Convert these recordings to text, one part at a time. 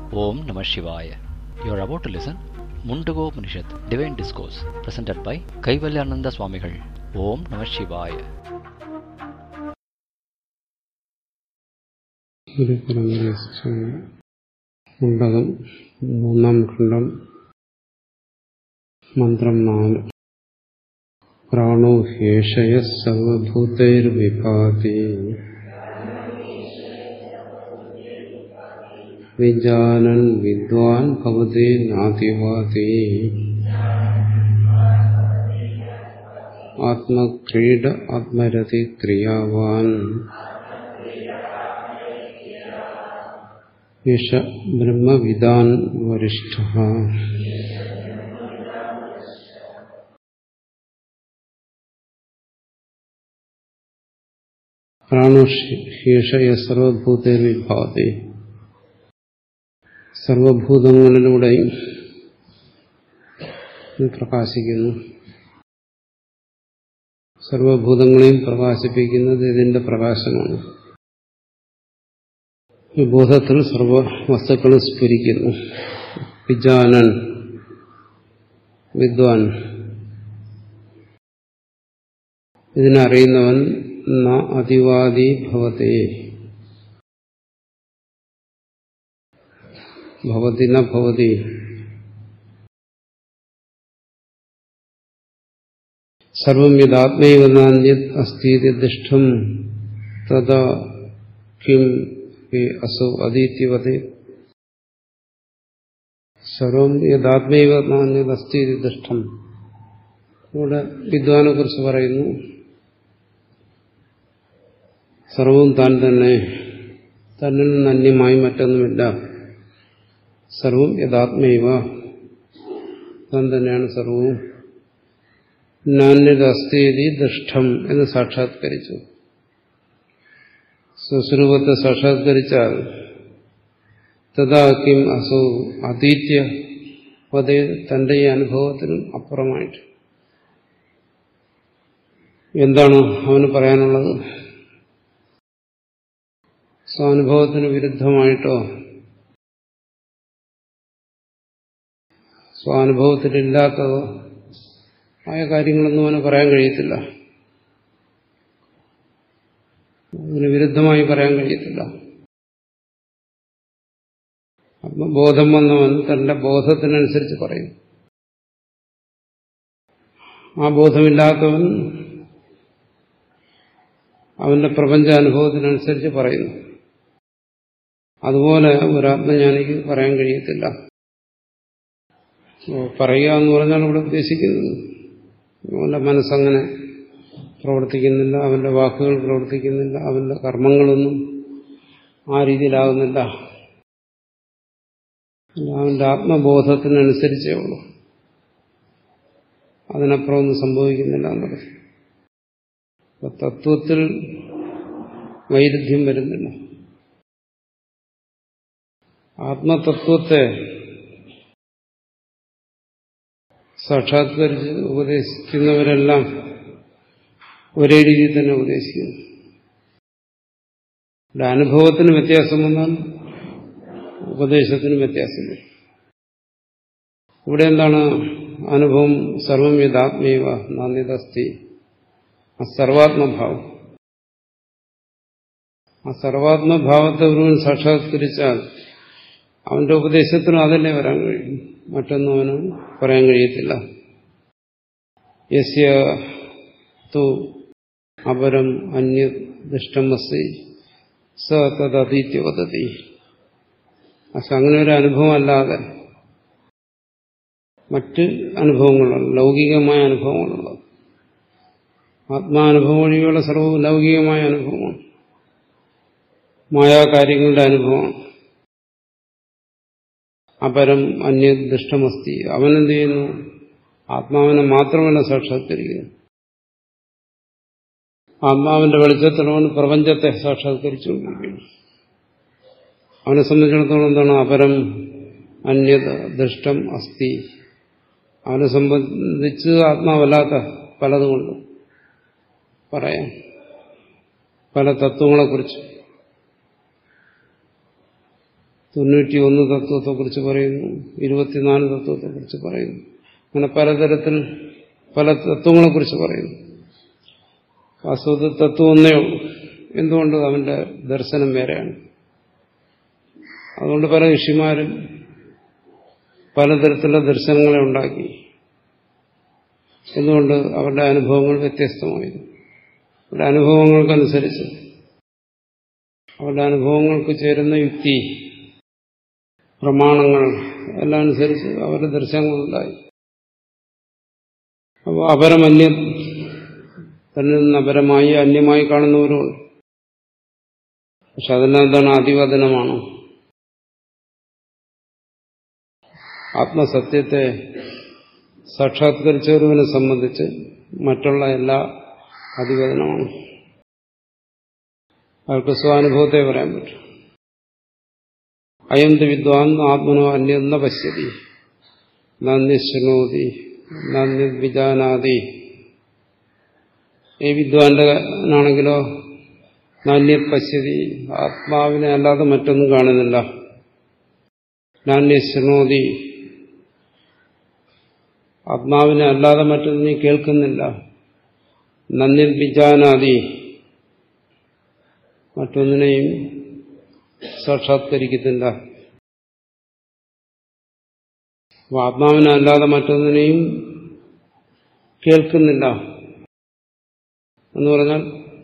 Om Namah Shivaya. You are about to listen Mundago Upanishad, Divine Discourse, presented by Kaivalyananda Swamigal. Om Namah Shivaya. Mundakam മൂന്നാം ഖണ്ഡം മന്ത്രം നാല് പ്രാണോ ഹേഷയ സർവഭൂതൈർവിഭാതി വിജാനൻ വിദ്വാൻ ഭവതി നാതിവാതി ആത്മക്രീഡ ആത്മരതി ക്രിയാവാൻ യശ ബ്രഹ്മവിദാൻ വരിഷ്ഠ പ്രാണുഷീഷയ സർവഭൂതവിഭാതി സർവഭൂതങ്ങളിലൂടെയും പ്രകാശിക്കുന്നു സർവഭൂതങ്ങളെയും പ്രകാശിപ്പിക്കുന്നത് ഇതിന്റെ പ്രകാശമാണ് ഈ ബോധത്തിൽ സർവ വസ്തുക്കളും സ്ഫുരിക്കുന്നു വിജാനൻ വിദ്വാൻ ഇതിനറിയുന്നവൻ ന അതിവാദി ഭവത്തെ ഭവതി ന ഭവതി സർവം യഥാത്മൈവ നാന്യത് അസ്ഥീതി ദുഷ്ടം തഥാ കിം അസോ അതീത്യവത് സർവം യഥാത്മൈവ നാന്യത് അസ്ഥീതി ദുഷ്ടം ഇവിടെ വിദ്വാനെ കുറിച്ച് പറയുന്നു സർവവും താൻ തന്നെ തന്നിൽ നിന്ന് അന്യമായി മറ്റൊന്നുമില്ല സർവം യഥാത്മൈവ താൻ തന്നെയാണ് സർവവും നാന്യത് അസ്ഥീതി ദുഷ്ടം എന്ന് സാക്ഷാത്കരിച്ചു സ്വസ്വരൂപത്തെ സാക്ഷാത്കരിച്ചാൽ തഥാ കിം അസോ അതീത്യ പതേ തന്റെ ഈ അനുഭവത്തിനും അപ്പുറമായിട്ട് എന്താണ് അവന് പറയാനുള്ളത് സ്വാനുഭവത്തിന് വിരുദ്ധമായിട്ടോ സ്വാനുഭവത്തിലില്ലാത്തതോ ആയ കാര്യങ്ങളൊന്നും അവന് പറയാൻ കഴിയത്തില്ല അതിന് വിരുദ്ധമായി പറയാൻ കഴിയത്തില്ല ആത്മബോധം വന്നവൻ തന്റെ ബോധത്തിനനുസരിച്ച് പറയും ആ ബോധമില്ലാത്തവൻ അവന്റെ പ്രപഞ്ചാനുഭവത്തിനനുസരിച്ച് പറയുന്നു അതുപോലെ ഒരാത്മജ്ഞാനിക്ക് പറയാൻ കഴിയത്തില്ല പറയുക എന്ന് പറഞ്ഞാൽ ഇവിടെ ഉദ്ദേശിക്കുന്നത് അവന്റെ മനസ്സങ്ങനെ പ്രവർത്തിക്കുന്നില്ല അവന്റെ വാക്കുകൾ പ്രവർത്തിക്കുന്നില്ല അവന്റെ കർമ്മങ്ങളൊന്നും ആ രീതിയിലാകുന്നില്ല അവന്റെ ആത്മബോധത്തിനനുസരിച്ചേ ഉള്ളൂ അതിനപ്പുറമൊന്നും സംഭവിക്കുന്നില്ല എന്നുള്ളത് അപ്പൊ തത്വത്തിൽ വൈരുദ്ധ്യം വരുന്നില്ല ആത്മതത്വത്തെ സാക്ഷാത്കരിച്ച് ഉപദേശിക്കുന്നവരെല്ലാം ഒരേ രീതിയിൽ തന്നെ ഉപദേശിക്കുന്നു ഇവിടെ അനുഭവത്തിന് വ്യത്യാസം വന്നാൽ ഉപദേശത്തിന് വ്യത്യാസം വരും ഇവിടെ എന്താണ് അനുഭവം സർവം യഥാത്മീവ നാന്യതസ്തി ആ സർവാത്മഭാവം ആ സർവാത്മഭാവത്തെ ഒരുവൻ സാക്ഷാത്കരിച്ചാൽ അവന്റെ ഉപദേശത്തിനും അതല്ലേ വരാൻ കഴിയും മറ്റൊന്നും അവന് പറയാൻ കഴിയത്തില്ല യസ്യ തു അപരം അന്യ ദുഷ്ടമസ്തി സ തദീത്യ വദതി പക്ഷെ അങ്ങനെ ഒരു അനുഭവം അല്ലാതെ മറ്റ് അനുഭവങ്ങളുണ്ട് ലൗകികമായ അനുഭവങ്ങളുള്ളത് ആത്മാനുഭവം വഴിയുള്ള സർവ്വ ലൗകികമായ അനുഭവമാണ് മായാകാര്യങ്ങളുടെ അനുഭവമാണ് അപരം അന്യ ദുഷ്ടമസ്തി അവനെന്ത് ചെയ്യുന്നു ആത്മാവിനെ മാത്രമല്ല സാക്ഷാത്കരിക്കുന്നു ആത്മാവിന്റെ വെളിച്ചത്തിലവൻ പ്രപഞ്ചത്തെ സാക്ഷാത്കരിച്ചുകൊണ്ടിരിക്കുന്നു അവനെ സംബന്ധിച്ചിടത്തോളം എന്താണ് അപരം അന്യത ദുഷ്ടം അസ്ഥി അവനെ സംബന്ധിച്ച് ആത്മാവല്ലാത്ത പലതുകൊണ്ട് പറയാം പല തത്വങ്ങളെക്കുറിച്ച് തൊണ്ണൂറ്റി ഒന്ന് തത്വത്തെക്കുറിച്ച് പറയുന്നു ഇരുപത്തിനാല് തത്വത്തെക്കുറിച്ച് പറയുന്നു അങ്ങനെ പലതരത്തിൽ പല തത്വങ്ങളെക്കുറിച്ച് പറയുന്നു വാസ്തവത്തിൽ തത്വം ഒന്നേ ഉള്ളൂ എന്തുകൊണ്ട് അവന്റെ ദർശനം വേറെയാണ് അതുകൊണ്ട് പല ഋഷിമാരും പലതരത്തിലുള്ള ദർശനങ്ങളെ ഉണ്ടാക്കി എന്തുകൊണ്ട് അവരുടെ അനുഭവങ്ങൾ വ്യത്യസ്തമായിരുന്നു അവരുടെ അനുഭവങ്ങൾക്കനുസരിച്ച് അവരുടെ അനുഭവങ്ങൾക്ക് ചേരുന്ന യുക്തി പ്രമാണങ്ങൾ എല്ലാം അനുസരിച്ച് അവരുടെ ദർശനങ്ങളുണ്ടായി അപ്പോൾ അപരമന്യം തന്നിൽ നിന്ന് അപരമായി അന്യമായി കാണുന്നവരുമുണ്ട് പക്ഷെ അതെല്ലാം എന്താണ് അതിവദനമാണ് ആത്മസത്യത്തെ സാക്ഷാത്കരിച്ചവരുവിനെ സംബന്ധിച്ച് മറ്റുള്ള എല്ലാ അതിവദനമാണ് അവർക്ക് സ്വാനുഭവത്തെ പറയാൻ പറ്റും അയന്ത് വിദ്വാൻ ആത്മനോ അന്യെന്ന പശ്യതി നന്യശൃണോതി നന്യവിജാനാതി ഈ വിദ്വാന്റെ ആണെങ്കിലോ നാന്യത് പശ്യതി ആത്മാവിനെ അല്ലാതെ മറ്റൊന്നും കാണുന്നില്ല നാന്യശൃണോതി ആത്മാവിനെ അല്ലാതെ മറ്റൊന്നും കേൾക്കുന്നില്ല നന്ദിൽ വിജാനാദി മറ്റൊന്നിനെയും സാക്ഷാത്കരിക്കുന്നില്ല അപ്പൊ ആത്മാവിനെ അല്ലാതെ മറ്റൊന്നിനെയും കേൾക്കുന്നില്ല എന്ന് പറഞ്ഞാൽ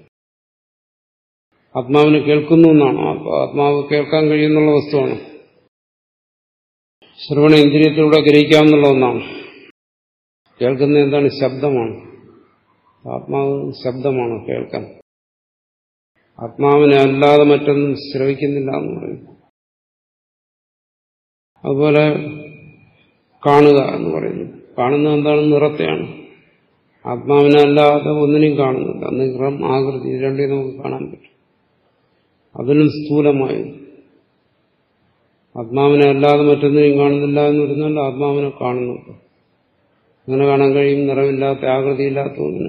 ആത്മാവിനെ കേൾക്കുന്നു എന്നാണ് ആത്മാവ് കേൾക്കാൻ കഴിയുന്നുള്ള വസ്തുവാണ് ശ്രവണ ഇന്ദ്രിയത്തിലൂടെ ഗ്രഹിക്കാമെന്നുള്ള ഒന്നാണ് കേൾക്കുന്നത് എന്താണ് ശബ്ദമാണ് ആത്മാവ് ശബ്ദമാണ് കേൾക്കാൻ ആത്മാവിനെ അല്ലാതെ മറ്റൊന്നും ശ്രവിക്കുന്നില്ല എന്ന് പറയും അതുപോലെ കാണുക എന്ന് പറയുന്നു കാണുന്നത് എന്താണ് നിറത്തെയാണ് ആത്മാവിനെ അല്ലാതെ ഒന്നിനെയും കാണുന്നില്ല നിറം ആകൃതി രണ്ടേ നമുക്ക് കാണാൻ പറ്റും അതിനും സ്ഥൂലമായി ആത്മാവിനെ അല്ലാതെ മറ്റൊന്നിനെയും കാണുന്നില്ല എന്ന് പറഞ്ഞാൽ ആത്മാവിനെ കാണുന്നുണ്ട് അങ്ങനെ കാണാൻ കഴിയും നിറമില്ലാത്ത ആകൃതിയില്ലാത്ത ഒന്നിന്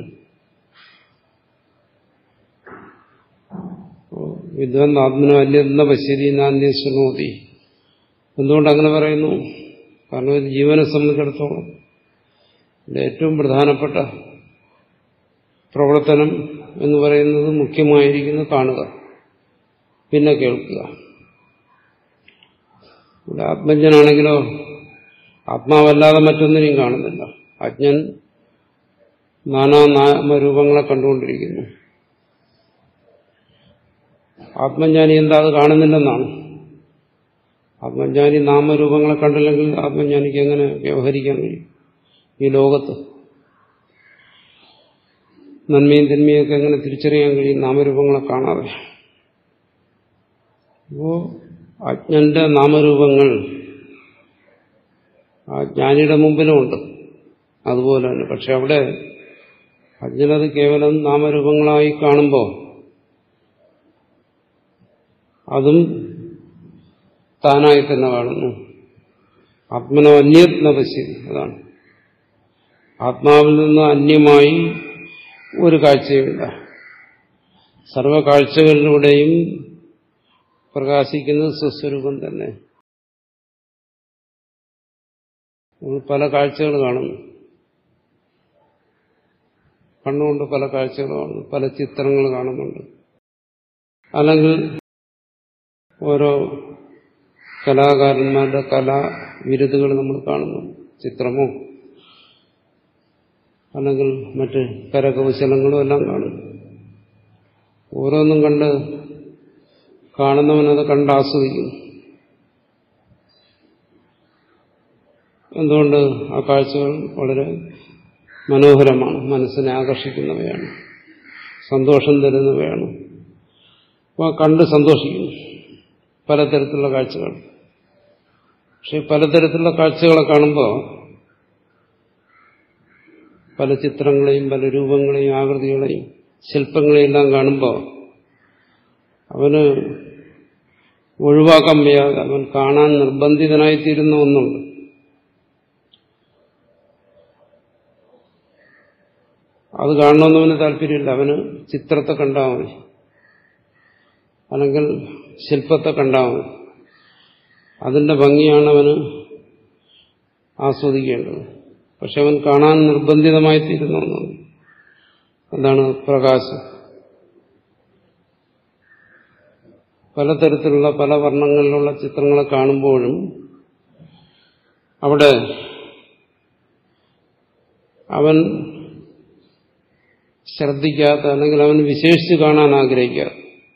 വിദ്വാൻ ആത്മനോ അന്യെന്ന പശ്യതി നാന്യശ്വനോതി എന്തുകൊണ്ട് അങ്ങനെ പറയുന്നു കാരണം ഒരു ജീവനെ സംബന്ധിച്ചിടത്തോളം ഇതിന്റെ ഏറ്റവും പ്രധാനപ്പെട്ട പ്രവർത്തനം എന്ന് പറയുന്നത് മുഖ്യമായിരിക്കുന്നത് കാണുക പിന്നെ കേൾക്കുക ഇവിടെ ആത്മജ്ഞനാണെങ്കിലോ ആത്മാവല്ലാതെ മറ്റൊന്നിനെയും കാണുന്നില്ല അജ്ഞൻ നാനാ നാമരൂപങ്ങളെ കണ്ടുകൊണ്ടിരിക്കുന്നു ആത്മജ്ഞാനി എന്താ അത് കാണുന്നില്ലെന്നാണ് ആത്മജ്ഞാനി നാമരൂപങ്ങളെ കണ്ടില്ലെങ്കിൽ ആത്മജ്ഞാനിക്ക് എങ്ങനെ വ്യവഹരിക്കാൻ കഴിയും ഈ ലോകത്ത് നന്മയും തിന്മയൊക്കെ എങ്ങനെ തിരിച്ചറിയാൻ കഴിയും നാമരൂപങ്ങളെ കാണാതെ അപ്പോ അജ്ഞന്റെ നാമരൂപങ്ങൾ ആ ജ്ഞാനിയുടെ മുമ്പിലുമുണ്ട് അതുപോലെ തന്നെ പക്ഷെ അവിടെ അജ്ഞനത് കേവലം നാമരൂപങ്ങളായി കാണുമ്പോൾ അതും താനായി തന്നെ കാണുന്നു ആത്മനോ അന്യത്ന പശ്യതി അതാണ് ആത്മാവിൽ നിന്ന് അന്യമായി ഒരു കാഴ്ചയുമില്ല സർവ കാഴ്ചകളിലൂടെയും പ്രകാശിക്കുന്നത് സ്വസ്വരൂപം തന്നെ നമ്മൾ പല കാഴ്ചകൾ കാണുന്നു കണ്ണുകൊണ്ട് പല കാഴ്ചകൾ കാണുന്നു പല ചിത്രങ്ങൾ കാണുന്നുണ്ട് അല്ലെങ്കിൽ ഓരോ കലാകാരന്മാരുടെ കലാവിരുതുകൾ നമ്മൾ കാണുന്നു ചിത്രമോ അല്ലെങ്കിൽ മറ്റ് കരകൗശലങ്ങളും എല്ലാം കാണുന്നു ഓരോന്നും കണ്ട് കാണുന്നവനത് കണ്ട് ആസ്വദിക്കുന്നു എന്തുകൊണ്ട് ആ കാഴ്ചകൾ വളരെ മനോഹരമാണ് മനസ്സിനെ ആകർഷിക്കുന്നവയാണ് സന്തോഷം തരുന്നവയാണ് അപ്പോൾ കണ്ട് സന്തോഷിക്കുന്നു പലതരത്തിലുള്ള കാഴ്ചകൾ പക്ഷെ പലതരത്തിലുള്ള കാഴ്ചകളെ കാണുമ്പോൾ പല ചിത്രങ്ങളെയും പല രൂപങ്ങളെയും ആകൃതികളെയും ശില്പങ്ങളെയും എല്ലാം കാണുമ്പോൾ അവന് ഒഴിവാക്കാൻ വയ്യാതെ അവൻ കാണാൻ നിർബന്ധിതനായിത്തീരുന്ന ഒന്നുണ്ട് അത് കാണണമെന്നവന് താല്പര്യമില്ല അവന് ചിത്രത്തെ കണ്ടാൽ മതി അല്ലെങ്കിൽ ശില്പത്തെ കണ്ടാൽ മതി അതിന്റെ ഭംഗിയാണ് അവന് ആസ്വദിക്കേണ്ടത് പക്ഷെ അവൻ കാണാൻ നിർബന്ധിതമായി തീരുന്ന ഒന്നാണ് എന്താണ് പ്രകാശം പലതരത്തിലുള്ള പല വർണ്ണങ്ങളിലുള്ള ചിത്രങ്ങളെ കാണുമ്പോഴും അവിടെ അവൻ ശ്രദ്ധിക്കാത്ത അല്ലെങ്കിൽ അവൻ വിശേഷിച്ച് കാണാൻ ആഗ്രഹിക്കാത്ത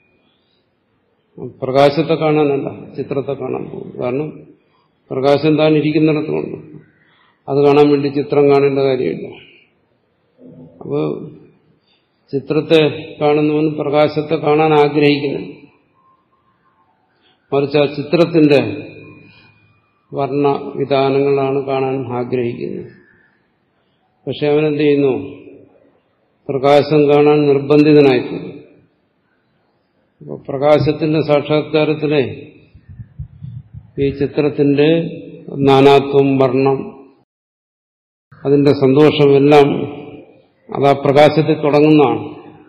പ്രകാശത്തെ കാണാനല്ല ചിത്രത്തെ കാണാൻ പോകും കാരണം പ്രകാശം താൻ ഇരിക്കുന്നിടത്തുമുണ്ട് അത് കാണാൻ വേണ്ടി ചിത്രം കാണേണ്ട കാര്യമില്ല അപ്പോൾ ചിത്രത്തെ കാണുന്നവൻ പ്രകാശത്തെ കാണാൻ ആഗ്രഹിക്കുന്നു മറിച്ച് ആ ചിത്രത്തിന്റെ വർണ്ണ വിധാനങ്ങളാണ് കാണാൻ ആഗ്രഹിക്കുന്നത് പക്ഷെ അവനെന്ത് ചെയ്യുന്നു പ്രകാശം കാണാൻ നിർബന്ധിതനായിത്തീരും അപ്പോൾ പ്രകാശത്തിന്റെ സാക്ഷാത്കാരത്തിലെ ഈ ചിത്രത്തിന്റെ നാനാത്വം വർണ്ണം അതിന്റെ സന്തോഷമെല്ലാം അത് ആ പ്രകാശത്തിൽ തുടങ്ങുന്നതാണ്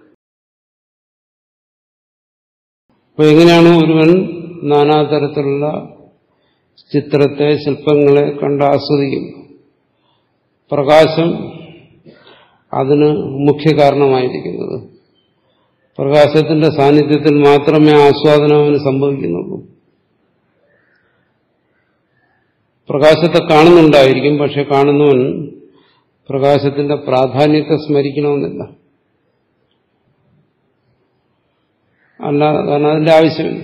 അപ്പൊ എങ്ങനെയാണോ ഒരുവൻ നാനാതരത്തിലുള്ള ചിത്രത്തെ ശില്പങ്ങളെ കണ്ട് ആസ്വദിക്കും പ്രകാശം അതിന് മുഖ്യ കാരണമായിരിക്കുന്നത് പ്രകാശത്തിന്റെ സാന്നിധ്യത്തിൽ മാത്രമേ ആസ്വാദനം അവന് സംഭവിക്കുന്നുള്ളൂ പ്രകാശത്തെ കാണുന്നുണ്ടായിരിക്കും പക്ഷെ കാണുന്നവൻ പ്രകാശത്തിന്റെ പ്രാധാന്യത്തെ സ്മരിക്കണമെന്നില്ല അല്ല കാരണം അതിന്റെ ആവശ്യമില്ല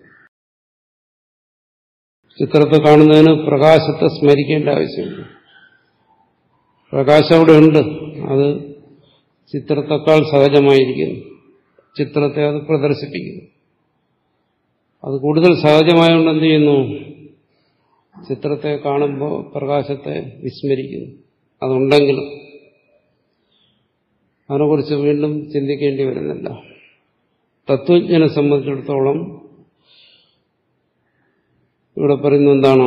ചിത്രത്തെ കാണുന്നതിന് പ്രകാശത്തെ സ്മരിക്കേണ്ട ആവശ്യമില്ല പ്രകാശം അവിടെ ഉണ്ട് അത് ചിത്രത്തെക്കാൾ സഹജമായിരിക്കുന്നു ചിത്രത്തെ അത് പ്രദർശിപ്പിക്കുന്നു അത് കൂടുതൽ സഹജമായതുകൊണ്ട് എന്ത് ചെയ്യുന്നു ചിത്രത്തെ കാണുമ്പോൾ പ്രകാശത്തെ വിസ്മരിക്കുന്നു അതുണ്ടെങ്കിലും അതിനെക്കുറിച്ച് വീണ്ടും ചിന്തിക്കേണ്ടി വരുന്നില്ല തത്വജ്ഞനെ സംബന്ധിച്ചിടത്തോളം ഇവിടെ പറയുന്നത് എന്താണോ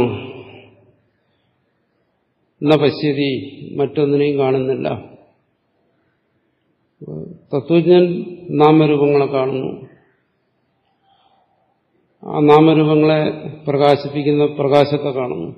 എന്ന പശ്യതി മറ്റൊന്നിനെയും കാണുന്നില്ല തത്വജ്ഞൻ നാമരൂപങ്ങളെ കാണുന്നു ആ നാമരൂപങ്ങളെ പ്രകാശിപ്പിക്കുന്ന പ്രകാശത്തെ കാണുന്നു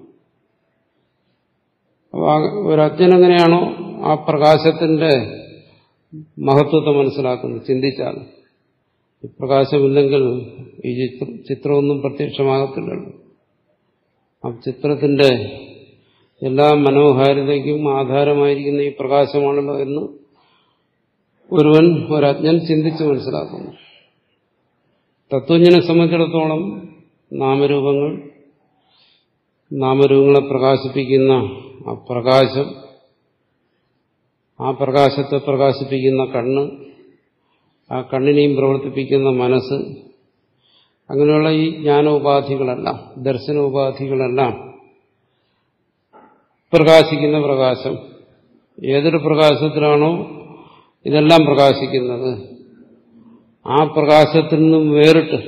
ഒരു അജ്ഞനെങ്ങനെയാണോ ആ പ്രകാശത്തിന്റെ മഹത്വത്തെ മനസ്സിലാക്കുന്നത് ചിന്തിച്ചാൽ ഈ പ്രകാശമില്ലെങ്കിൽ ഈ ചിത്രമൊന്നും പ്രത്യക്ഷമാകത്തില്ലല്ലോ ആ ചിത്രത്തിന്റെ എല്ലാ മനോഹാരിതയ്ക്കും ആധാരമായിരിക്കുന്ന ഈ പ്രകാശമാണല്ലോ എന്ന് ഒരുവൻ ഒരജ്ഞൻ ചിന്തിച്ച് മനസ്സിലാക്കുന്നു തത്വജ്ഞനെ സംബന്ധിച്ചിടത്തോളം നാമരൂപങ്ങൾ നാമരൂപങ്ങളെ പ്രകാശിപ്പിക്കുന്ന ആ പ്രകാശം ആ പ്രകാശത്തെ പ്രകാശിപ്പിക്കുന്ന കണ്ണ് ആ കണ്ണിനെയും പ്രവർത്തിപ്പിക്കുന്ന മനസ്സ് അങ്ങനെയുള്ള ഈ ജ്ഞാനോപാധികളെല്ലാം ദർശനോപാധികളെല്ലാം പ്രകാശിക്കുന്ന പ്രകാശം ഏതൊരു പ്രകാശത്തിലാണോ ഇതെല്ലാം പ്രകാശിക്കുന്നത് ആ പ്രകാശത്തിൽ നിന്നും വേറിട്ട്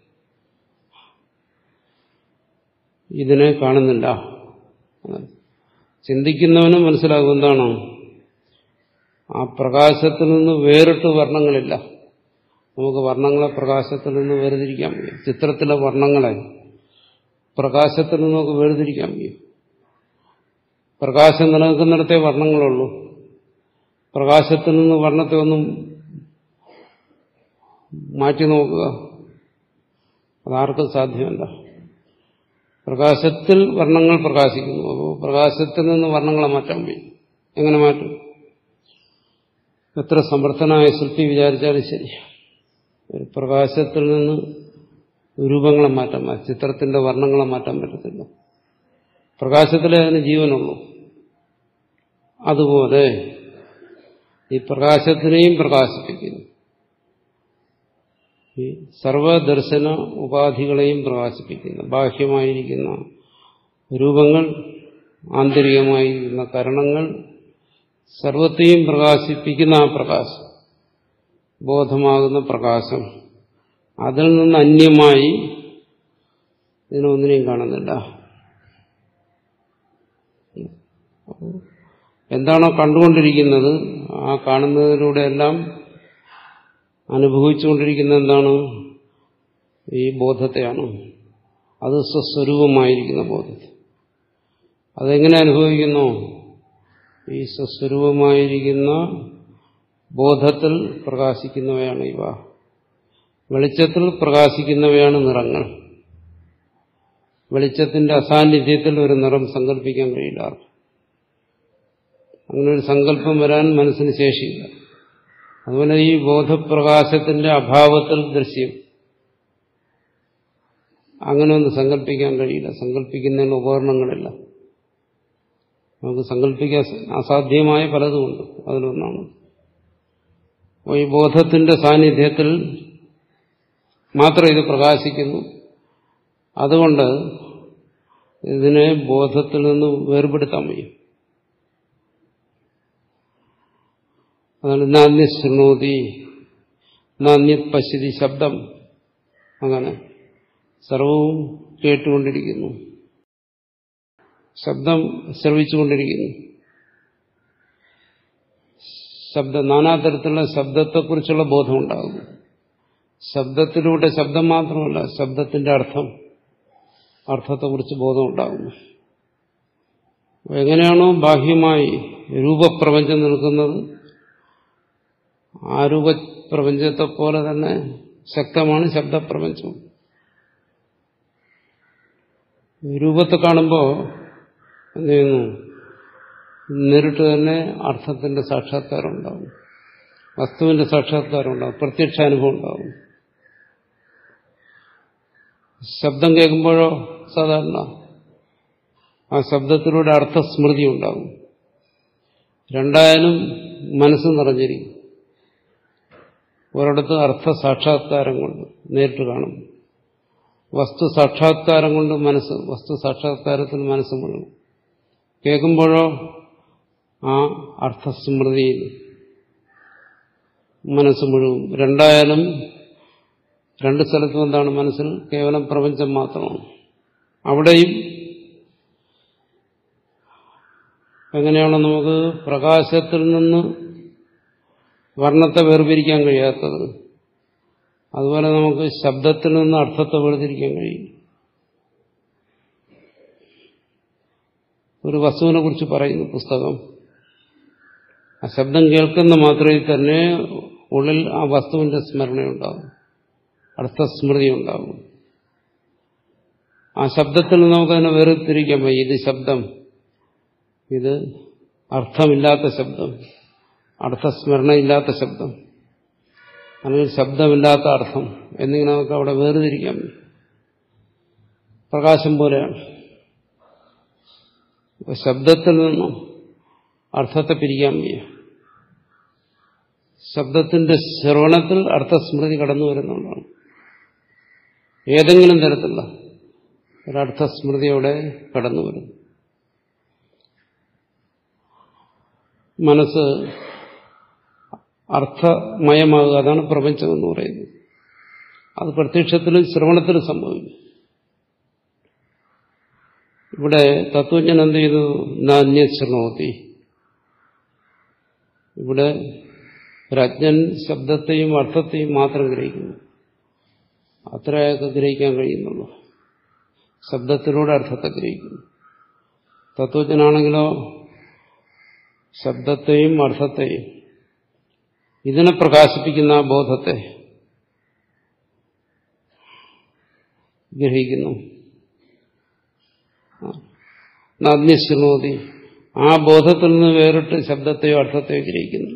ഇതിനെ കാണുന്നില്ല ചിന്തിക്കുന്നവനും മനസ്സിലാകും എന്താണോ ആ പ്രകാശത്തിൽ നിന്ന് വേറിട്ട് വർണ്ണങ്ങളില്ല നമുക്ക് വർണ്ണങ്ങളെ പ്രകാശത്തിൽ നിന്ന് വേർതിരിക്കാൻ കഴിയും ചിത്രത്തിലെ വർണ്ണങ്ങളെ പ്രകാശത്തിൽ നിന്ന് നമുക്ക് വേർതിരിക്കാൻ കഴിയും പ്രകാശം നിലനിൽക്കുന്നിടത്തേ വർണ്ണങ്ങളുള്ളൂ പ്രകാശത്തിൽ നിന്ന് വർണ്ണത്തെ ഒന്നും മാറ്റി നോക്കുക അതാർക്കും സാധ്യമല്ല പ്രകാശത്തിൽ വർണ്ണങ്ങൾ പ്രകാശിക്കുന്നു അപ്പോൾ പ്രകാശത്തിൽ നിന്ന് വർണ്ണങ്ങളെ മാറ്റാൻ കഴിയും എങ്ങനെ മാറ്റും എത്ര സമർത്ഥനായ ശില്പി വിചാരിച്ചാലും ശരി ഒരു പ്രകാശത്തിൽ നിന്ന് രൂപങ്ങളെ മാറ്റാൻ ചിത്രത്തിന്റെ വർണ്ണങ്ങളെ മാറ്റാൻ പറ്റത്തില്ല പ്രകാശത്തിലെ അതിന് ജീവനുള്ളൂ അതുപോലെ ഈ പ്രകാശത്തിനെയും പ്രകാശിപ്പിക്കുന്നു ഈ സർവദർശന ഉപാധികളെയും പ്രകാശിപ്പിക്കുന്നു ബാഹ്യമായിരിക്കുന്ന രൂപങ്ങൾ ആന്തരികമായിരിക്കുന്ന കരണങ്ങൾ സർവത്തെയും പ്രകാശിപ്പിക്കുന്ന ആ പ്രകാശം ബോധമാകുന്ന പ്രകാശം അതിൽ നിന്ന് അന്യമായി ഇതിനൊന്നിനെയും കാണുന്നില്ല എന്താണോ കണ്ടുകൊണ്ടിരിക്കുന്നത് ആ കാണുന്നതിലൂടെ എല്ലാം അനുഭവിച്ചുകൊണ്ടിരിക്കുന്ന എന്താണ് ഈ ബോധത്തെയാണ് അത് സ്വസ്വരൂപമായിരിക്കുന്ന ബോധത്തിൽ അതെങ്ങനെ അനുഭവിക്കുന്നു ഈ സ്വസ്വരൂപമായിരിക്കുന്ന ബോധത്തിൽ പ്രകാശിക്കുന്നവയാണ് ഇവ വെളിച്ചത്തിൽ പ്രകാശിക്കുന്നവയാണ് നിറങ്ങൾ വെളിച്ചത്തിന്റെ അസാന്നിധ്യത്തിൽ ഒരു നിറം സങ്കല്പിക്കാൻ കഴിയില്ല അങ്ങനെ ഒരു സങ്കല്പം വരാൻ മനസ്സിന് ശേഷിയില്ല അതുപോലെ ഈ ബോധപ്രകാശത്തിന്റെ അഭാവത്തിൽ ദൃശ്യം അങ്ങനെ ഒന്ന് സങ്കല്പിക്കാൻ കഴിയില്ല സങ്കല്പിക്കുന്നതിന് ഉപകരണങ്ങളില്ല നമുക്ക് സങ്കല്പിക്കാൻ അസാധ്യമായ പലതുമുണ്ട് അതിലൊന്നാണ് അപ്പോൾ ഈ ബോധത്തിന്റെ സാന്നിധ്യത്തിൽ മാത്രം ഇത് പ്രകാശിക്കുന്നു അതുകൊണ്ട് ഇതിനെ ബോധത്തിൽ നിന്ന് വേർപെടുത്താൻ വയ്യും അതാണ് നാന്യ ശൃണോതി നാന്യ പശ്യതി ശബ്ദം അങ്ങനെ സർവവും കേട്ടുകൊണ്ടിരിക്കുന്നു ശബ്ദം ശ്രവിച്ചുകൊണ്ടിരിക്കുന്നു ശബ്ദ നാനാതരത്തിലുള്ള ശബ്ദത്തെക്കുറിച്ചുള്ള ബോധമുണ്ടാകുന്നു ശബ്ദത്തിലൂടെ ശബ്ദം മാത്രമല്ല ശബ്ദത്തിന്റെ അർത്ഥം അർത്ഥത്തെക്കുറിച്ച് ബോധമുണ്ടാകുന്നു എങ്ങനെയാണോ ബാഹ്യമായി രൂപപ്രപഞ്ചം നിൽക്കുന്നത് ആ രൂപപ്രപഞ്ചത്തെ പോലെ തന്നെ ശക്തമാണ് ശബ്ദപ്രപഞ്ചം രൂപത്തെ കാണുമ്പോൾ എന്ത് ചെയ്യുന്നു നേരിട്ട് തന്നെ അർത്ഥത്തിന്റെ സാക്ഷാത്കാരം ഉണ്ടാകും വസ്തുവിന്റെ സാക്ഷാത്കാരം ഉണ്ടാകും പ്രത്യക്ഷാനുഭവം ഉണ്ടാകും ശബ്ദം കേൾക്കുമ്പോഴോ സാധാരണ ആ ശബ്ദത്തിലൂടെ അർത്ഥസ്മൃതി ഉണ്ടാകും രണ്ടായാലും മനസ്സ് നിറഞ്ഞിരിക്കും ഒരിടത്ത് അർത്ഥ സാക്ഷാത്കാരം കൊണ്ട് നേരിട്ട് കാണും വസ്തു സാക്ഷാത്കാരം കൊണ്ട് മനസ്സ് വസ്തു സാക്ഷാത്കാരത്തിൽ മനസ്സ് മുഴുവൻ കേൾക്കുമ്പോഴോ ആ അർത്ഥസ്മൃതിയിൽ മനസ്സ് മുഴുവൻ രണ്ടായാലും രണ്ട് സ്ഥലത്തും എന്താണ് മനസ്സിൽ കേവലം പ്രപഞ്ചം മാത്രമാണ് അവിടെയും എങ്ങനെയാണോ നമുക്ക് പ്രകാശത്തിൽ നിന്ന് വർണ്ണത്തെ വേർപിരിക്കാൻ കഴിയാത്തത് അതുപോലെ നമുക്ക് ശബ്ദത്തിൽ നിന്ന് അർത്ഥത്തെ വേർതിരിക്കാൻ കഴിയും ഒരു വസ്തുവിനെ കുറിച്ച് പറയുന്നു പുസ്തകം ആ ശബ്ദം കേൾക്കുന്ന മാത്രമേ തന്നെ ഉള്ളിൽ ആ വസ്തുവിന്റെ സ്മരണയുണ്ടാകും അർത്ഥസ്മൃതി ഉണ്ടാകും ആ ശബ്ദത്തിൽ നമുക്കതിനെ വേർതിരിക്കാൻ വയ്യ ഇത് ശബ്ദം ഇത് അർത്ഥമില്ലാത്ത ശബ്ദം അർത്ഥസ്മരണയില്ലാത്ത ശബ്ദം അല്ലെങ്കിൽ ശബ്ദമില്ലാത്ത അർത്ഥം എന്നിങ്ങനെ നമുക്ക് അവിടെ വേർതിരിക്കാൻ പ്രകാശം പോലെയാണ് ശബ്ദത്തിൽ നിന്നും അർത്ഥത്തെ പിരിക്കാൻ വയ്യ ശബ്ദത്തിന്റെ ശ്രവണത്തിൽ അർത്ഥസ്മൃതി കടന്നു വരുന്നുള്ളതാണ് ഏതെങ്കിലും തരത്തിലുള്ള ഒരർത്ഥസ്മൃതിയോടെ കടന്നു വരുന്നു മനസ്സ് അർത്ഥമയമാകുക അതാണ് പ്രപഞ്ചം എന്ന് പറയുന്നത് അത് പ്രത്യക്ഷത്തിലും ശ്രവണത്തിലും സംഭവിക്കും ഇവിടെ തത്വജ്ഞൻ എന്ത് ചെയ്തു നാന്യശ്രണോത്തി ഇവിടെ രജ്ഞൻ ശബ്ദത്തെയും അർത്ഥത്തെയും മാത്രം ഗ്രഹിക്കുന്നു അത്രയൊക്കെ ഗ്രഹിക്കാൻ കഴിയുന്നുള്ളൂ ശബ്ദത്തിലൂടെ അർത്ഥത്തെ ഗ്രഹിക്കുന്നു തത്വജ്ഞനാണെങ്കിലോ ശബ്ദത്തെയും അർത്ഥത്തെയും ഇതിനെ പ്രകാശിപ്പിക്കുന്ന ആ ബോധത്തെ ഗ്രഹിക്കുന്നു നന്ദിശ്രണോതി ആ ബോധത്തിൽ നിന്ന് വേറിട്ട് ശബ്ദത്തെയോ അർത്ഥത്തെയോ ഗ്രഹിക്കുന്നു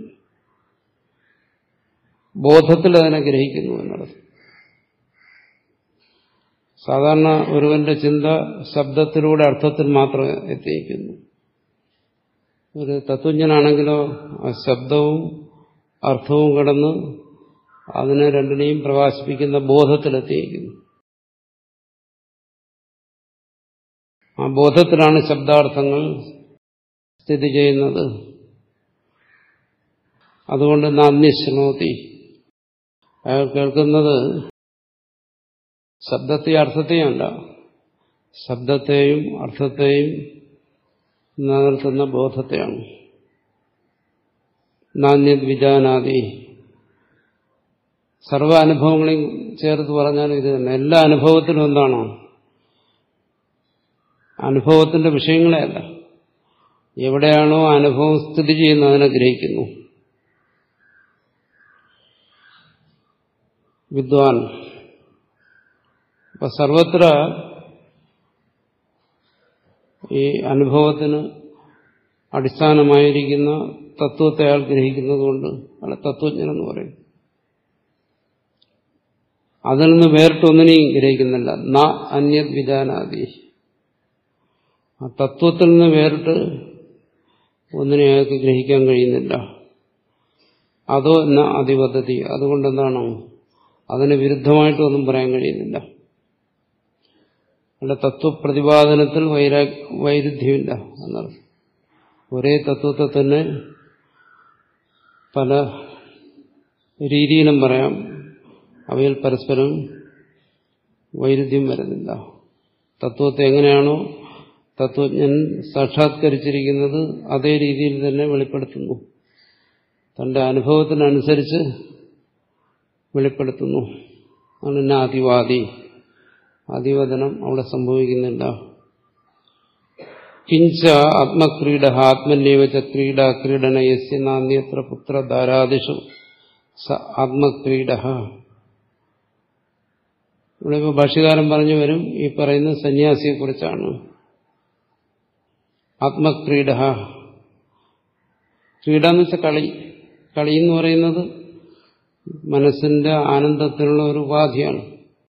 ബോധത്തിൽ അതിനെ ഗ്രഹിക്കുന്നു എന്നുള്ളത് സാധാരണ ഒരുവന്റെ ചിന്ത ശബ്ദത്തിലൂടെ അർത്ഥത്തിൽ മാത്രം എത്തിയിരിക്കുന്നു ഒരു തത്വജ്ഞനാണെങ്കിലോ ആ ശബ്ദവും അർത്ഥവും കടന്ന് അതിനെ രണ്ടിനെയും പ്രകാശിപ്പിക്കുന്ന ബോധത്തിലെത്തിയിരിക്കുന്നു ആ ബോധത്തിലാണ് ശബ്ദാർത്ഥങ്ങൾ സ്ഥിതി ചെയ്യുന്നത് അതുകൊണ്ട് നാന്യശ്നോതി അയാൾ കേൾക്കുന്നത് ശബ്ദത്തെയും അർത്ഥത്തെയും അല്ല ശബ്ദത്തെയും അർത്ഥത്തെയും നിലനിർത്തുന്ന ബോധത്തെയാണ് നാന്യത് വിജാനാദി സർവ അനുഭവങ്ങളെയും ചേർത്ത് പറഞ്ഞാൽ ഇത് തന്നെ എല്ലാ അനുഭവത്തിലും എന്താണോ അനുഭവത്തിന്റെ വിഷയങ്ങളെയല്ല എവിടെയാണോ അനുഭവം സ്ഥിതി ചെയ്യുന്നത് അതിനെ ഗ്രഹിക്കുന്നു വിദ്വാൻ അപ്പൊ സർവത്ര ഈ അനുഭവത്തിന് അടിസ്ഥാനമായിരിക്കുന്ന തത്വത്തെ അയാൾ ഗ്രഹിക്കുന്നതുകൊണ്ട് അയാളെ തത്വജ്ഞനെന്ന് പറയും അതിൽ നിന്ന് വേറിട്ടൊന്നിനെയും ഗ്രഹിക്കുന്നില്ല ന അന്യത് വിധാനാദി ആ തത്വത്തിൽ നിന്ന് വേറിട്ട് ഒന്നിനെ അയാൾക്ക് ഗ്രഹിക്കാൻ കഴിയുന്നില്ല അതോ ന അതിപദ്ധതി അതുകൊണ്ട് എന്താണ് അതിന് വിരുദ്ധമായിട്ടൊന്നും പറയാൻ കഴിയുന്നില്ല അല്ല തത്വപ്രതിപാദനത്തിൽ വൈരാ വൈരുദ്ധ്യമില്ല എന്നർത്ഥം ഒരേ തത്വത്തെ തന്നെ പല രീതിയിലും പറയാം അവയിൽ പരസ്പരം വൈരുദ്ധ്യം വരുന്നില്ല തത്വത്തെ എങ്ങനെയാണോ തത്വജ്ഞൻ സാക്ഷാത്കരിച്ചിരിക്കുന്നത് അതേ രീതിയിൽ തന്നെ വെളിപ്പെടുത്തുന്നു തന്റെ അനുഭവത്തിനനുസരിച്ച് വെളിപ്പെടുത്തുന്നു അതാണ് ആദിവാദി ആദിവദനം അവിടെ സംഭവിക്കുന്നില്ല കിഞ്ച ആത്മക്രീഡ ആത്മന്യവ ച ക്രീഡ ക്രീഡന യസ്യ നാന്യത്ര പുത്രധാരാദിഷു സ ആത്മക്രീഡ ഇവിടെ ഇപ്പോൾ ഭാഷ്യകാരൻ പറഞ്ഞു വരും ഈ പറയുന്ന സന്യാസിയെക്കുറിച്ചാണ് ആത്മക്രീഡ ക്രീഡ എന്ന് വെച്ചാൽ കളി കളി എന്ന് പറയുന്നത് മനസ്സിന്റെ ആനന്ദത്തിനുള്ള ഒരു ഉപാധിയാണ്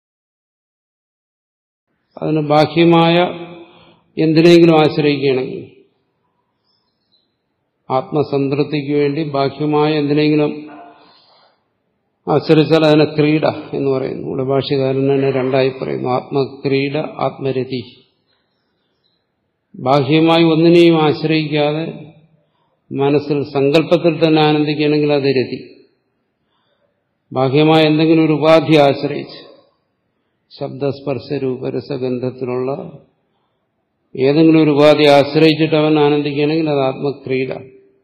അതിന് ബാഹ്യമായ എന്തിനെങ്കിലും ആശ്രയിക്കുകയാണെങ്കിൽ ആത്മസംതൃപ്തിക്ക് വേണ്ടി ബാഹ്യമായ എന്തിനെങ്കിലും ആശ്രയിച്ചാൽ അതിനെ ക്രീഡ എന്ന് പറയുന്നു ഇവിടെ ഭാഷ്യകാരൻ തന്നെ രണ്ടായി പറയുന്നു ആത്മക്രീഡ ആത്മരതി ബാഹ്യമായി ഒന്നിനെയും ആശ്രയിക്കാതെ മനസ്സിൽ സങ്കല്പത്തിൽ തന്നെ ആനന്ദിക്കുകയാണെങ്കിൽ അത് രതി ബാഹ്യമായ എന്തെങ്കിലും ഒരു ഉപാധി ആശ്രയിച്ച് ശബ്ദസ്പർശ രൂപരസഗന്ധത്തിലുള്ള ഏതെങ്കിലും ഒരു ഉപാധി ആശ്രയിച്ചിട്ട് അവൻ ആനന്ദിക്കുകയാണെങ്കിൽ അത് ആത്മക്രീഡ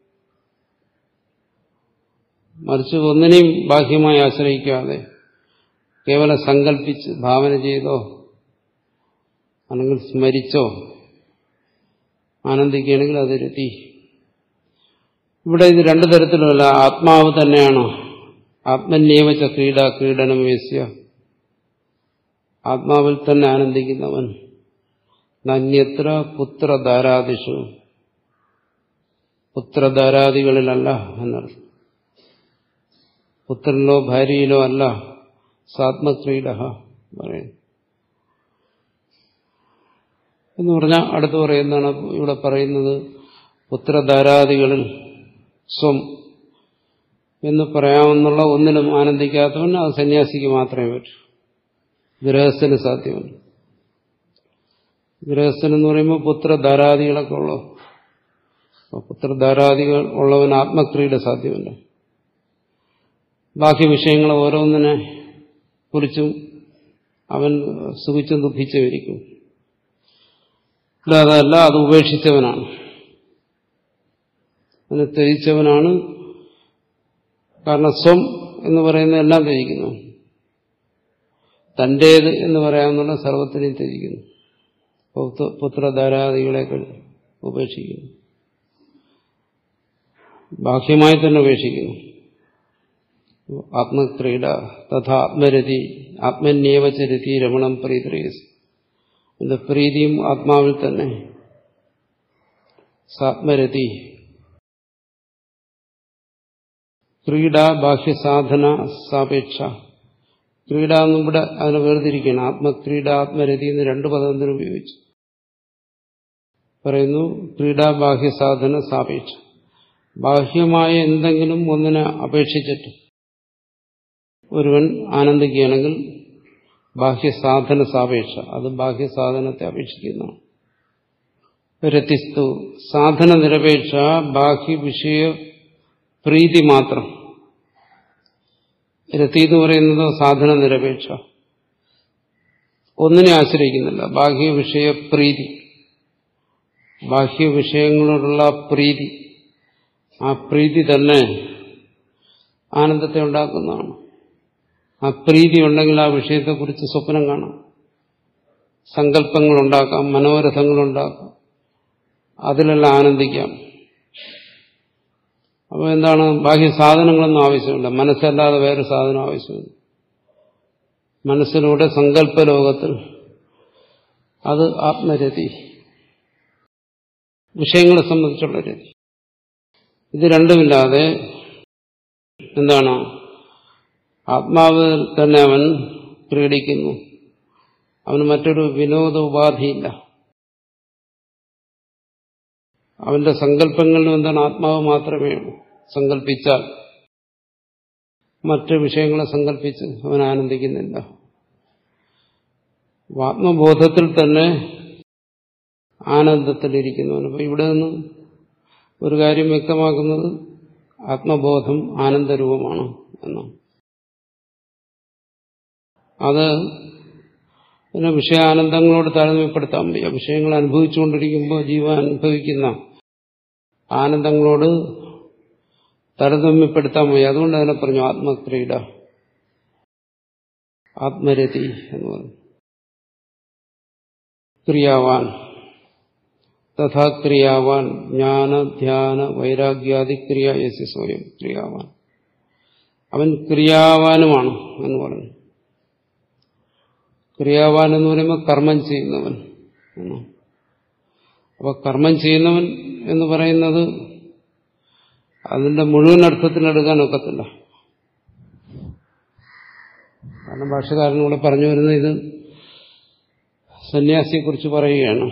മറിച്ച് ഒന്നിനെയും ബാഹ്യമായി ആശ്രയിക്കാതെ കേവലം സങ്കല്പിച്ച് ഭാവന ചെയ്തോ അല്ലെങ്കിൽ സ്മരിച്ചോ ആനന്ദിക്കുകയാണെങ്കിൽ അത് രതി ഇവിടെ ഇത് രണ്ടു തരത്തിലുമല്ല ആത്മാവ് തന്നെയാണ് ആത്മന്യേവച്ച ക്രീഡ ക്രീഡനം വേസ്യ ആത്മാവിൽ തന്നെ ആനന്ദിക്കുന്നവൻ നന്യത്ര പുത്രധാരാദിഷു പുത്രധാരാദികളിലല്ല എന്നർത്ഥം പുത്രനിലോ ഭാര്യയിലോ അല്ല സാത്മക്രീഡ പറയുന്നു എന്ന് പറഞ്ഞാൽ അടുത്ത് പറയുന്നതാണ് ഇവിടെ പറയുന്നത് പുത്രധാരാദികളിൽ സ്വം എന്ന് പറയാമെന്നുള്ള ഒന്നിലും ആനന്ദിക്കാത്തവൻ അത് സന്യാസിക്ക് മാത്രമേ പറ്റൂ ഗൃഹസ്ഥന് സാധ്യമല്ല ഗൃഹസ്ഥൻ എന്ന് പറയുമ്പോൾ പുത്രധാരാദികളൊക്കെ ഉള്ളു പുത്രധാരാദികൾ ഉള്ളവൻ ആത്മക്രീഡ സാധ്യമല്ല ബാക്കി വിഷയങ്ങൾ ഓരോന്നിനെ കുറിച്ചും അവൻ സുഖിച്ചും ദുഃഖിച്ചും ഇരിക്കും അതല്ല അത് ഉപേക്ഷിച്ചവനാണ് അതിനെ ത്യജിച്ചവനാണ് കാരണം സ്വം എന്ന് പറയുന്ന എല്ലാം ത്യജിക്കുന്നു തന്റേത് എന്ന് പറയാമെന്നുള്ള സർവത്തിനെയും ത്യജിക്കുന്നു പുത്രധാരാദികളെ ഉപേക്ഷിക്കുന്നു ബാഹ്യമായി തന്നെ ഉപേക്ഷിക്കുന്നു ആത്മക്രീഡ തഥാ ആത്മരതി ആത്മന്യേവച്ച രതി രമണം പ്രീതരേസ് എന്റെ പ്രീതിയും ആത്മാവിൽ തന്നെ സാത്മരതി ക്രീഡ ബാഹ്യസാധന സാപേക്ഷ ക്രീഡ എന്നിവിടെ അതിനെ വേർതിരിക്കുകയാണ് ആത്മക്രീഡ ആത്മരതി എന്ന് രണ്ട് പദത്തിന് ഉപയോഗിച്ചു പറയുന്നു ക്രീഡ ബാഹ്യസാധന സാപേക്ഷ ബാഹ്യമായ എന്തെങ്കിലും ഒന്നിനെ അപേക്ഷിച്ചിട്ട് ഒരുവൻ ആനന്ദിക്കുകയാണെങ്കിൽ ബാഹ്യസാധന സാപേക്ഷ അത് ബാഹ്യസാധനത്തെ അപേക്ഷിക്കുന്നതാണ് രതിസ്തു സാധന നിരപേക്ഷ ബാഹ്യ വിഷയ പ്രീതി മാത്രം രതി എന്ന് പറയുന്നത് സാധന നിരപേക്ഷ ഒന്നിനെ ആശ്രയിക്കുന്നില്ല ബാഹ്യ വിഷയ പ്രീതി ബാഹ്യ വിഷയങ്ങളോടുള്ള പ്രീതി ആ പ്രീതി തന്നെ ആനന്ദത്തെ ഉണ്ടാക്കുന്നതാണ് ആ പ്രീതി ഉണ്ടെങ്കിൽ ആ വിഷയത്തെക്കുറിച്ച് സ്വപ്നം കാണാം സങ്കല്പങ്ങളുണ്ടാക്കാം മനോരഥങ്ങളുണ്ടാക്കാം അതിലെല്ലാം ആനന്ദിക്കാം അപ്പോൾ എന്താണ് ബാഹ്യ സാധനങ്ങളൊന്നും ആവശ്യമില്ല മനസ്സല്ലാതെ വേറെ സാധനം ആവശ്യമില്ല മനസ്സിലൂടെ സങ്കല്പ ലോകത്തിൽ അത് ആത്മരതി വിഷയങ്ങളെ സംബന്ധിച്ചുള്ള രതി ഇത് രണ്ടുമില്ലാതെ എന്താണ് ആത്മാവിൽ തന്നെ അവൻ ക്രീഡിക്കുന്നു അവന് മറ്റൊരു വിനോദ ഉപാധിയില്ല അവന്റെ സങ്കല്പങ്ങളിലും എന്താണ് ആത്മാവ് മാത്രമേ ഉള്ളൂ സങ്കല്പിച്ചാൽ മറ്റ് വിഷയങ്ങളെ സങ്കല്പിച്ച് അവൻ ആനന്ദിക്കുന്നില്ല ആത്മബോധത്തിൽ തന്നെ ആനന്ദത്തിലിരിക്കുന്നവൻ അപ്പൊ ഇവിടെ നിന്ന് ഒരു കാര്യം വ്യക്തമാക്കുന്നത് ആത്മബോധം ആനന്ദരൂപമാണ് എന്നാണ് അത് പിന്നെ വിഷയാനന്ദങ്ങളോട് താരതമ്യപ്പെടുത്താൻ വയ്യ വിഷയങ്ങൾ അനുഭവിച്ചുകൊണ്ടിരിക്കുമ്പോൾ ജീവൻ അനുഭവിക്കുന്ന ആനന്ദങ്ങളോട് താരതമ്യപ്പെടുത്താൻ വയ്യ അതുകൊണ്ട് അതിനെ പറഞ്ഞു ആത്മക്രീഡ ആത്മരതി എന്ന് പറഞ്ഞു ക്രിയാവാൻ തഥാ ക്രിയാവാൻ ജ്ഞാന ധ്യാന വൈരാഗ്യാദി ക്രിയ യസി സ്വയം ക്രിയാവാൻ അവൻ ക്രിയാവാനുമാണ് എന്ന് പറഞ്ഞു ക്രിയാവാൻ എന്ന് പറയുമ്പോൾ കർമ്മം ചെയ്യുന്നവൻ എന്നാണ് അപ്പൊ കർമ്മം ചെയ്യുന്നവൻ എന്ന് പറയുന്നത് അതിന്റെ മുഴുവൻ അർത്ഥത്തിലെടുക്കാൻ ഒക്കത്തില്ല കാരണം ഭാഷകാരനൂടെ പറഞ്ഞു വരുന്നത് ഇത് സന്യാസിയെക്കുറിച്ച് പറയുകയാണ്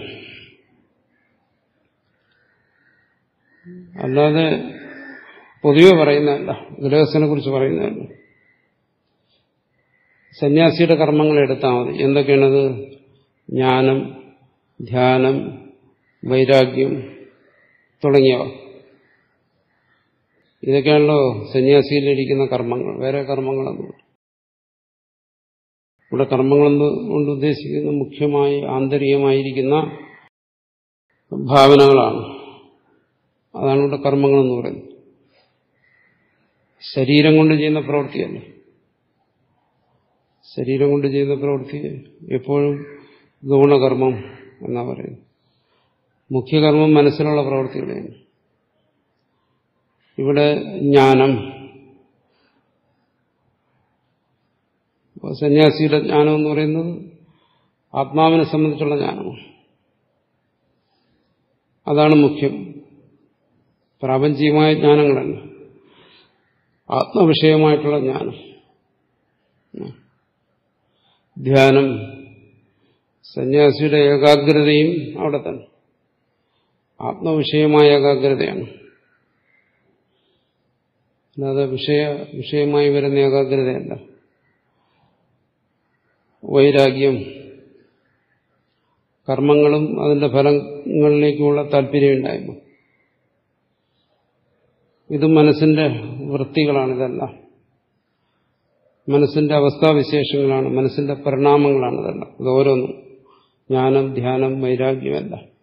അല്ലാതെ പൊതുവെ പറയുന്നതല്ല ഗൃഹസ്ഥനെ കുറിച്ച് പറയുന്നതല്ല സന്യാസിയുടെ കർമ്മങ്ങൾ എടുത്താൽ മതി എന്തൊക്കെയാണത് ജ്ഞാനം ധ്യാനം വൈരാഗ്യം തുടങ്ങിയവ ഇതൊക്കെയാണല്ലോ സന്യാസിയിലിരിക്കുന്ന കർമ്മങ്ങൾ വേറെ കർമ്മങ്ങളൊന്നും ഇവിടെ കർമ്മങ്ങളെന്ന് കൊണ്ട് ഉദ്ദേശിക്കുന്ന മുഖ്യമായി ആന്തരികമായിരിക്കുന്ന ഭാവനകളാണ് അതാണ് ഇവിടെ കർമ്മങ്ങളെന്ന് പറയുന്നത് ശരീരം കൊണ്ട് ചെയ്യുന്ന പ്രവൃത്തിയല്ല ശരീരം കൊണ്ട് ചെയ്യുന്ന പ്രവൃത്തി എപ്പോഴും ഗൗണകർമ്മം എന്നാ പറയുന്നത് മുഖ്യകർമ്മം മനസ്സിലുള്ള പ്രവൃത്തികളെയാണ് ഇവിടെ ജ്ഞാനം സന്യാസിയുടെ ജ്ഞാനം എന്ന് പറയുന്നത് ആത്മാവിനെ സംബന്ധിച്ചുള്ള ജ്ഞാനമാണ് അതാണ് മുഖ്യം പ്രാപഞ്ചികമായ ജ്ഞാനങ്ങളല്ല ആത്മവിഷയമായിട്ടുള്ള ജ്ഞാനം ധ്യാനം സന്യാസിയുടെ ഏകാഗ്രതയും അവിടെ തന്നെ ആത്മവിഷയമായ ഏകാഗ്രതയാണ് അല്ലാതെ വിഷയ വിഷയമായി വരുന്ന ഏകാഗ്രതയല്ല വൈരാഗ്യം കർമ്മങ്ങളും അതിന്റെ ഫലങ്ങളിലേക്കുള്ള താല്പര്യമുണ്ടായ്മ ഇത് മനസ്സിന്റെ വൃത്തികളാണ് ഇതെല്ലാം മനസ്സിന്റെ അവസ്ഥാവിശേഷങ്ങളാണ് മനസ്സിന്റെ പരിണാമങ്ങളാണ് ഇതെല്ലാം ഇത് ഓരോന്നും ജ്ഞാനം ധ്യാനം വൈരാഗ്യമല്ല